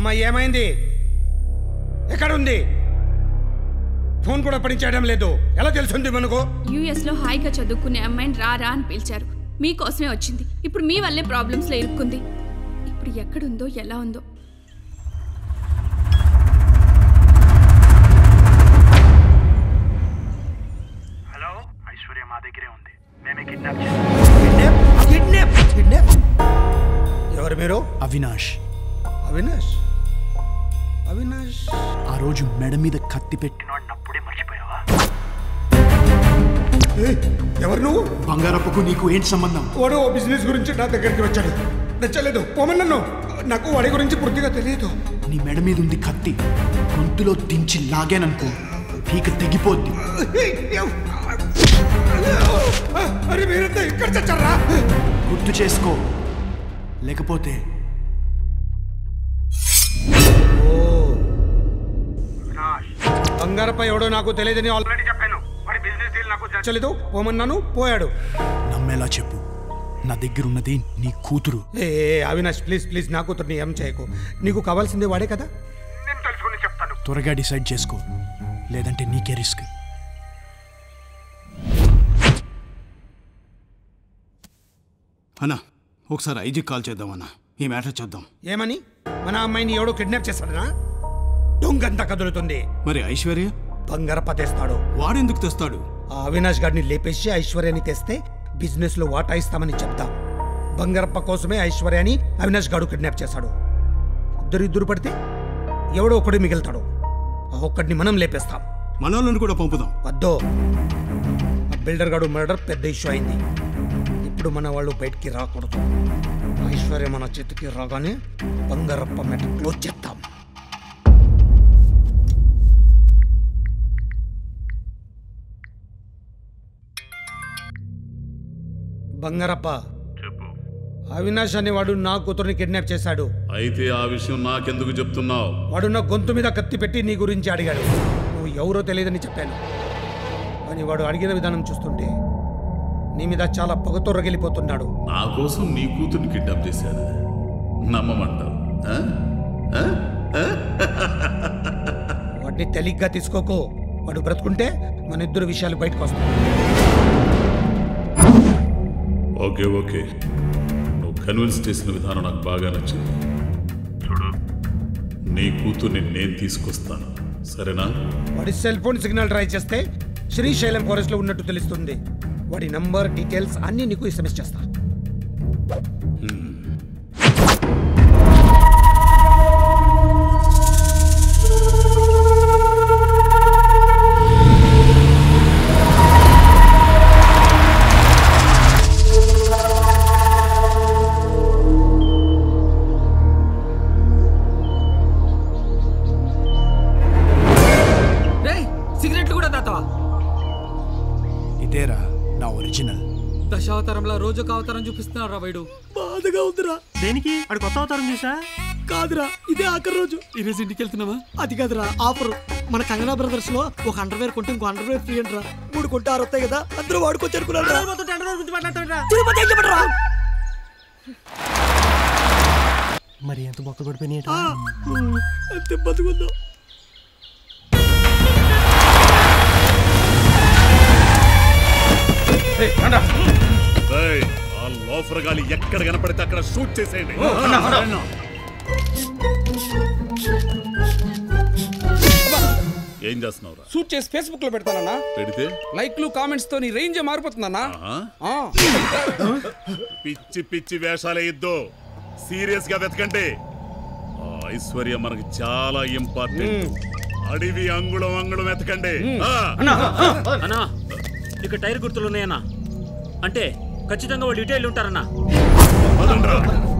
అమ్మ ఏమైంది ఎక్కడుంది ఫోన్ కూడా పనిచేయడం లేదు ఎలా తెలుసుంది మనకు యుఎస్ లో హాయిగా చదువుకునే అమ్మాయిని రా రా అని పిలిచారు మీకోసమే వచ్చింది ఇప్పుడు మీ వల్లే ప్రాబ్లమ్స్ లో ఇరుక్కుంది ఇప్పుడు ఎక్కడుందో ఎలా ఉందో హలో ఐశ్వర్య మా దగ్గరే ఉంది మేమే కిడ్నాప్ కిడ్నాప్ కిడ్నాప్ కిడ్నాప్ ఎవరు మీరు అవినాష్ అవినాష్ అవినాష్ ఆ రోజు మెడ మీద కత్తి పెట్టి అప్పుడే మర్చిపోయావా ఏయ్, ఎవరు నువ్వు బంగారప్పకు నీకు ఏంటి సంబంధం వాడు ఓ బిజినెస్ గురించి నా దగ్గరికి వచ్చాడు నచ్చలేదు పోమని నన్ను నాకు వాడి గురించి పూర్తిగా తెలియదు నీ మెడ మీద ఉంది కత్తి గొంతులో దించి లాగాననుకో పీక తెగిపోద్ది అరే మీరంతా ఇక్కడ చచ్చారా గుర్తు చేసుకో లేకపోతే బంగారపై ఎవడో నాకు తెలియదని ఆల్రెడీ చెప్పాను వాడి బిజినెస్ డీల్ నాకు నచ్చలేదు పోమన్నాను పోయాడు నమ్మేలా చెప్పు నా దగ్గర ఉన్నది నీ కూతురు ఏ ఏ, అవినాష్ ప్లీజ్ ప్లీజ్ నా కూతుర్ని ఏం చేయకు నీకు కావాల్సిందే వాడే కదా నేను తెలుసుకుని చెప్తాను త్వరగా డిసైడ్ చేసుకో లేదంటే నీకే రిస్క్ అన్నా ఒకసారి ఐజీ కాల్ చేద్దామన్నా ఈ మ్యాటర్ చూద్దాం ఏమని మన అమ్మాయిని ఎవడో కిడ్నాప్ చేస్తాడనా దొంగంతా కదులుతుంది మరి ఐశ్వర్య బంగారప్ప తెస్తాడు వాడెందుకు తెస్తాడు ఆ అవినాష్ గారిని లేపేసి ఐశ్వర్యని తెస్తే బిజినెస్ లో వాటా ఇస్తామని చెప్తాం బంగారప్ప కోసమే ఐశ్వర్యని అవినాష్ గాడు కిడ్నాప్ చేశాడు ఇద్దరు ఇద్దరు పడితే ఎవడో ఒకడు మిగులుతాడు ఆ ఒక్కడిని మనం లేపేస్తాం మనోళ్ళని కూడా పంపుదాం వద్దో ఆ బిల్డర్ గాడు మర్డర్ పెద్ద ఇష్యూ అయింది ఇప్పుడు మన వాళ్ళు బయటికి రాకూడదు ఐశ్వర్య మన చేతికి రాగానే బంగారప్ప మెట క్లోజ్ చేద్దాం బంగారప్ప అవినాష్ అనేవాడు నా కూతుర్ని కిడ్నాప్ చేశాడు అయితే ఆ విషయం నాకెందుకు చెప్తున్నావు వాడు నా గొంతు మీద కత్తి పెట్టి నీ గురించి అడిగాడు నువ్వు ఎవరో తెలియదని చెప్పాను కానీ వాడు అడిగిన విధానం చూస్తుంటే నీ మీద చాలా పొగతో రగిలిపోతున్నాడు నా కోసం నీ కూతుర్ని కిడ్నాప్ చేశాడు నమ్మమంటావు ఆ? ఆ? ఆ? వాడిని తేలిగ్గా తీసుకోకు వాడు బ్రతుకుంటే మన ఇద్దరు విషయాలు బయటకు వస్తాయి ఓకే ఓకే నువ్వు కన్విన్స్ చేసిన విధానం నాకు బాగా నచ్చింది చూడు నీ కూతుర్ని నేను తీసుకొస్తాను సరేనా వాడి సెల్ ఫోన్ సిగ్నల్ ట్రై చేస్తే శ్రీశైలం ఫారెస్ట్ లో ఉన్నట్టు తెలుస్తుంది వాడి నంబర్ డీటెయిల్స్ అన్ని నీకు ఎస్ఎంఎస్ చేస్తా రేయ్ సిగరెట్లు కూడా తాతావా ఇదేరా నా ఒరిజినల్ దశావతారంలో రోజు అవతారం చూపిస్తున్నారా వైడు బాధగా ఉందిరా దేనికి అడు కొత్త అవతారం చూసా కాదురా ఇదే ఆఖరి రోజు ఈ రోజు ఇంటికి వెళ్తున్నావా అది కాదురా ఆఫర్ మన కంగనా బ్రదర్స్ లో ఒక అండర్వేర్ కొంటే ఇంకో అండర్వేర్ ఫ్రీ అంటరా మూడు కొంటే ఆరు వస్తాయి కదా అందరూ వాడుకొచ్చి అనుకున్నారా తిరుపతి ఏం చెప్పండిరా? మరి ఎంత బొక్క పడిపోయినాయి ఆ, ఎంత బతుకుందో ఏయ్, ఆ లోఫర్ గాలి ఎక్కడ కనపడితే అక్కడ షూట్ చేసేయండి ఏం చేస్తున్నావురా షూట్ చేసి ఫేస్బుక్ లో పెడతానన్నా పెడితే లైక్లు కామెంట్స్ తో నీ రేంజ్ మారిపోతుందన్నా ఆహా. ఆ. పిచ్చి పిచ్చి వేషాలే ఇద్దు సీరియస్ గా వెతకండి ఆ ఐశ్వర్య మనకి చాలా ఇంపార్టెంట్ అడవి అంగుళం అంగుళం వెతకండి ఆ. అన్నా ఇక టైర్ గుర్తులు ఉన్నాయన్నా అంటే ఖచ్చితంగా వాళ్ళు ఇటే ఉంటారన్నా పదండ్రా.